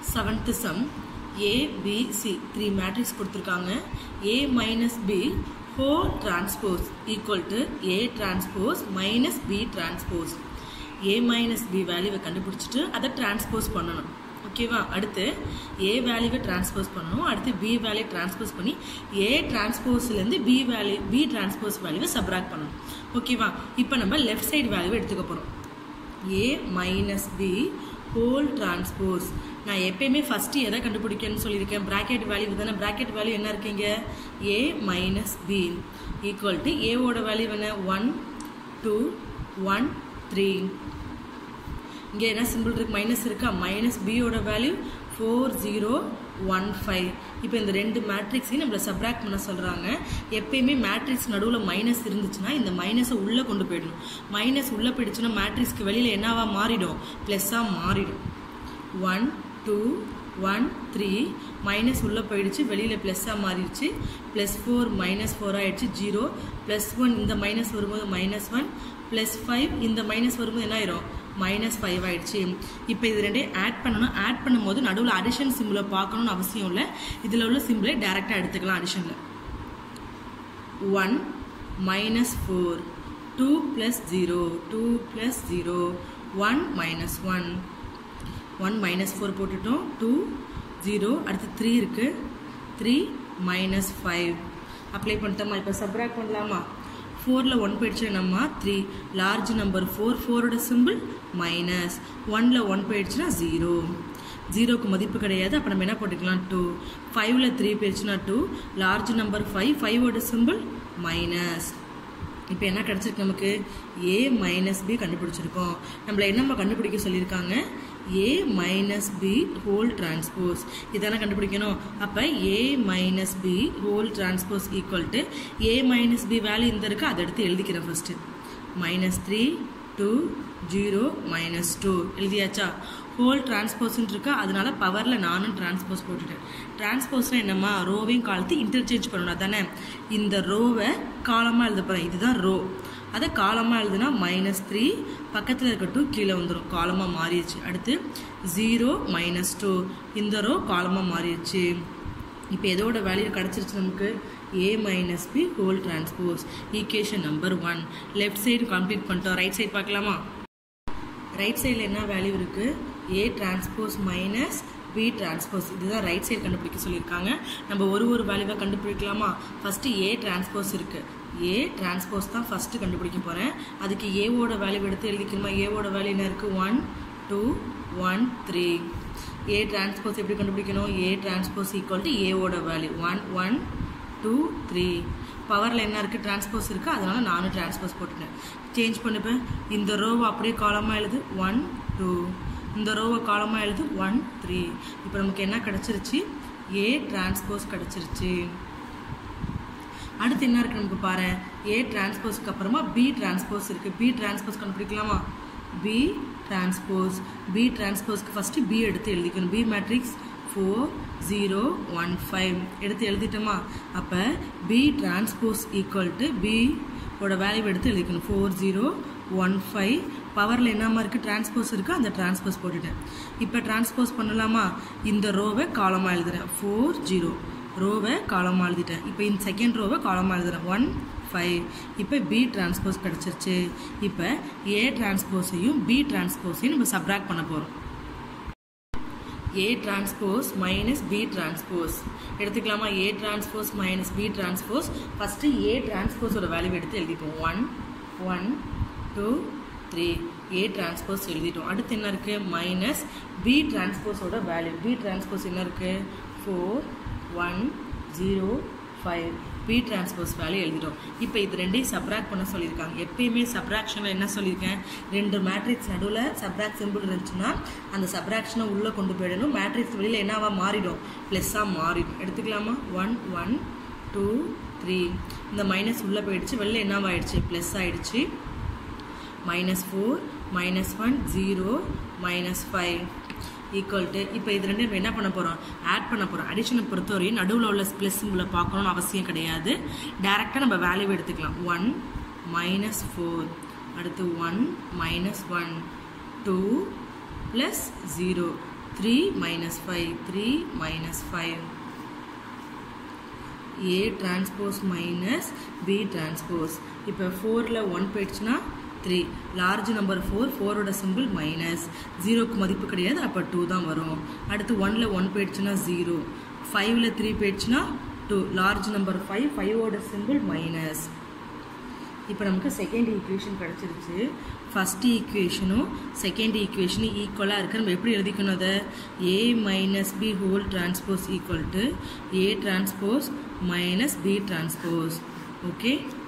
seventh sum A B C three matrix கொடுத்துருக்காங்க A minus B whole transpose equal to A transpose minus B transpose A minus B வேல்யூவை கண்டுபிடிச்சிட்டு அதை transpose பண்ணணும் ஓகேவா அடுத்து ஏ வேல்யூவை டிரான்ஸ்போஸ் பண்ணணும் அடுத்து பி வேல்யூ டிரான்ஸ்போஸ் பண்ணி ஏ டிரான்ஸ்போஸ்லேருந்து பி வேல்யூ பி டிரான்ஸ்போஸ் வேல்யூவை சப்ராக்ட் பண்ணணும் ஓகேவா இப்போ நம்ம லெஃப்ட் சைடு வேல்யூவை எடுத்துக்க போகிறோம் A minus B whole transpose நான் எப்பயுமே ஃபஸ்ட்டு எதை கண்டுபிடிக்கணும்னு சொல்லியிருக்கேன் ப்ராக்கெட் வேல்யூ தானே ப்ராக்கெட் வேல்யூ என்ன இருக்கீங்க A minus B equal to ஏவோட வேல்யூ என்ன ஒன் டூ ஒன் த்ரீ இங்கே என்ன சிம்பிள் இருக்கு மைனஸ் இருக்கா மைனஸ் பியோட value four zero one five இப்போ இந்த ரெண்டு மேட்ரிக்ஸையும் நம்மளை சப்ராக்ட் பண்ண சொல்கிறாங்க எப்பயுமே மேட்ரிக்ஸ் நடுவில் மைனஸ் இருந்துச்சுன்னா இந்த மைனஸை உள்ளே கொண்டு போயிடணும் மைனஸ் உள்ளே போயிடுச்சுன்னா மேட்ரிக்ஸ்க்கு வெளியில் என்னவா மாறிடும் ப்ளஸ்ஸாக மாறிடும் one two one three minus உள்ளே போயிடுச்சு வெளியில் ப்ளஸ்ஸாக மாறிடுச்சு ப்ளஸ் ஃபோர் மைனஸ் ஃபோர் ஆகிடுச்சு ஜீரோ ப்ளஸ் ஒன் இந்த மைனஸ் வரும்போது மைனஸ் ஒன் ப்ளஸ் ஃபைவ் இந்த மைனஸ் வரும்போது என்ன ஆயிரும் மைனஸ் ஃபைவ் ஆயிடுச்சு இப்போ இது ரெண்டையும் ஆட் பண்ணணும் ஆட் பண்ணும்போது நடுவில் அடிஷன் சிம்பிளை பார்க்கணும்னு அவசியம் இல்லை இதில் உள்ள சிம்பிளை டேரெக்டாக எடுத்துக்கலாம் அடிஷனில் one minus four two plus zero two plus zero one minus one one minus four போட்டுட்டோம் டூ ஜீரோ அடுத்து த்ரீ இருக்குது த்ரீ மைனஸ் ஃபைவ் அப்ளை பண்ணிட்டோமா இப்போ சப்ராக்ட் பண்ணலாமா ஃபோரில் ஒன் போயிடுச்சு நம்ம த்ரீ லார்ஜ் நம்பர் ஃபோர் ஃபோரோட சிம்பிள் மைனஸ் ஒனில் ஒன் போயிடுச்சுன்னா ஜீரோ ஜீரோக்கு மதிப்பு கிடையாது அப்போ நம்ம என்ன போட்டுக்கலாம் டூ ஃபைவ்ல த்ரீ போயிடுச்சுன்னா டூ லார்ஜ் நம்பர் ஃபைவ் ஃபைவோட சிம்பிள் மைனஸ் இப்போ என்ன கிடச்சிருக்கு நமக்கு ஏ மைனஸ் பி கண்டுபிடிச்சிருக்கோம் நம்மளை என்னம்மா கண்டுபிடிக்க சொல்லியிருக்காங்க A minus B whole transpose இதானே கண்டுபிடிக்கணும் அப்போ A minus B whole transpose equal to A minus B value இந்த இருக்குது அதை எடுத்து எழுதிக்கிறேன் first minus three two zero minus two எழுதியாச்சா ஹோல் டிரான்ஸ்போஸ்ன்னு இருக்கா அதனால பவரில் நானும் டிரான்ஸ்போஸ் போட்டுட்டேன் டிரான்ஸ்போஸ்னால் என்னம்மா ரோவையும் காலத்து இன்டர்சேஞ்ச் பண்ணணும் அதானே இந்த ரோவை காலமாக எழுத போகிறேன் இதுதான் ரோ அதை காலமாக எழுதுனா மைனஸ் த்ரீ பக்கத்தில் இருக்க டூ கீழே வந்துடும் காலமாக மாறிடுச்சு அடுத்து ஜீரோ மைனஸ் டூ இந்த ரோ காலமாக மாறிடுச்சு இப்போ எதோட வேல்யூ கிடச்சிருச்சு நமக்கு A minus B whole transpose equation number one left side complete பண்ணிட்டோம் ரைட் சைடு பார்க்கலாமா ரைட் சைடில் என்ன வேல்யூ இருக்குது A transpose minus B transpose இதுதான் ரைட் சைடு கண்டுபிடிக்க சொல்லியிருக்காங்க நம்ம ஒரு ஒரு வேல்யூவை கண்டுபிடிக்கலாமா ஃபஸ்ட்டு ஏ டிரான்ஸ்போஸ் இருக்குது ஏ டிரான்ஸ்போஸ் தான் ஃபஸ்ட்டு கண்டுபிடிக்க போகிறேன் அதுக்கு ஏவோட வேல்யூ எடுத்து எழுதிக்கணுமா ஏவோட வேல்யூ என்ன இருக்குது one two one three A transpose எப்படி கண்டுபிடிக்கணும் ஏ டிரான்ஸ்போஸ் ஈக்குவல் டு ஏவோட value one one two three பவரில் என்ன இருக்குது டிரான்ஸ்போஸ் இருக்குது அதனால் நானும் டிரான்ஸ்போஸ் போட்டுட்டேன் சேஞ்ச் பண்ணிப்பேன் இந்த ரோவை அப்படியே காலமாக எழுது ஒன் டூ இந்த ரோவை காலமாக எழுது ஒன் த்ரீ இப்போ நமக்கு என்ன கிடச்சிருச்சு ஏ டிரான்ஸ்போஸ் கிடச்சிருச்சு அடுத்து என்ன இருக்குது நமக்கு பாரு ஏ டிரான்ஸ்போஸ்க்கு அப்புறமா பி டிரான்ஸ்போஸ் இருக்குது பி டிரான்ஸ்போஸ் கண்டுபிடிக்கலாமா பி டிரான்ஸ்போஸ் பி டிரான்ஸ்போஸ்க்கு ஃபஸ்ட்டு பி எடுத்து எழுதிக்கணும் B matrix four zero one five எடுத்து எழுதிட்டோமா அப்போ B transpose equal to B ஓட வேல்யூ எடுத்து எழுதிக்கணும் ஃபோர் ஜீரோ ஒன் ஃபைவ் பவரில் என்னமா இருக்குது டிரான்ஸ்போஸ் இருக்குது அந்த டிரான்ஸ்போஸ் போட்டுட்டேன் இப்போ டிரான்ஸ்போஸ் பண்ணலாமா இந்த ரோவை காலமாக எழுதுறேன் ஃபோர் ஜீரோ ரோவை காலமாக எழுதிட்டேன் இப்போ இந்த செகண்ட் ரோவை காலமாக எழுதுறேன் ஒன் ஃபைவ் இப்போ பி டிரான்ஸ்போஸ் கிடச்சிருச்சு இப்போ ஏ டிரான்ஸ்போஸையும் பி டிரான்ஸ்போஸையும் நம்ம சப்ராக்ட் பண்ண போகிறோம் A transpose minus B transpose எடுத்துக்கலாமா A transpose minus B transpose first A டிரான்ஸ்போஸோட வேல்யூ எடுத்து எழுதிப்போம் one one two three A transpose எழுதிட்டோம் அடுத்து என்ன இருக்குது மைனஸ் பி டிரான்ஸ்போஸோட வேல்யூ பி டிரான்ஸ்போஸ் என்ன இருக்குது four one zero five B transpose value எழுதிட்டோம் இப்போ இது ரெண்டையும் சப்ராக்ட் பண்ண சொல்லியிருக்காங்க எப்பயுமே சப்ராக்ஷனில் என்ன சொல்லியிருக்கேன் ரெண்டு மேட்ரிக்ஸ் நடுவில் சப்ராக்ட் சிம்பிள் இருந்துச்சுன்னா அந்த சப்ராக்ஷனை உள்ளே கொண்டு போயிடணும் மேட்ரிக்ஸ் வெளியில் என்னவா மாறிடும் ப்ளஸ்ஸாக மாறிடும் எடுத்துக்கலாமா ஒன் ஒன் டூ த்ரீ இந்த மைனஸ் உள்ளே போயிடுச்சு வெளியில் என்னவாயிடுச்சு ப்ளஸ் ஆயிடுச்சு minus four minus one zero minus five equal to இப்போ இது ரெண்டு நம்ம என்ன பண்ண போகிறோம் ஆட் பண்ண போகிறோம் அடிஷனை பொறுத்தவரையும் நடுவில் உள்ள ப்ளஸ் சிம்பிளை பார்க்கணும்னு அவசியம் கிடையாது டேரெக்டாக நம்ம வேல்யூ எடுத்துக்கலாம் ஒன் மைனஸ் ஃபோர் அடுத்து one minus one two plus zero three minus five three minus five A transpose minus B transpose இப்போ ஃபோரில் ஒன் போயிடுச்சுன்னா த்ரீ லார்ஜ் நம்பர் ஃபோர் ஃபோரோட சிம்பிள் மைனஸ் ஜீரோக்கு மதிப்பு கிடையாது அப்போ டூ தான் வரும் அடுத்து ஒனில் ஒன் போயிடுச்சுன்னா ஜீரோ ஃபைவ்ல த்ரீ போயிடுச்சுன்னா டூ லார்ஜ் நம்பர் ஃபைவ் ஃபைவோட சிம்பிள் மைனஸ் இப்போ நமக்கு செகண்ட் ஈக்குவேஷன் கிடச்சிருச்சு ஃபஸ்ட் ஈக்குவேஷனும் செகண்ட் ஈக்குவேஷனும் ஈக்குவலாக இருக்குது நம்ம எப்படி எழுதிக்கணும் அதை A minus B whole transpose equal to A transpose minus B transpose okay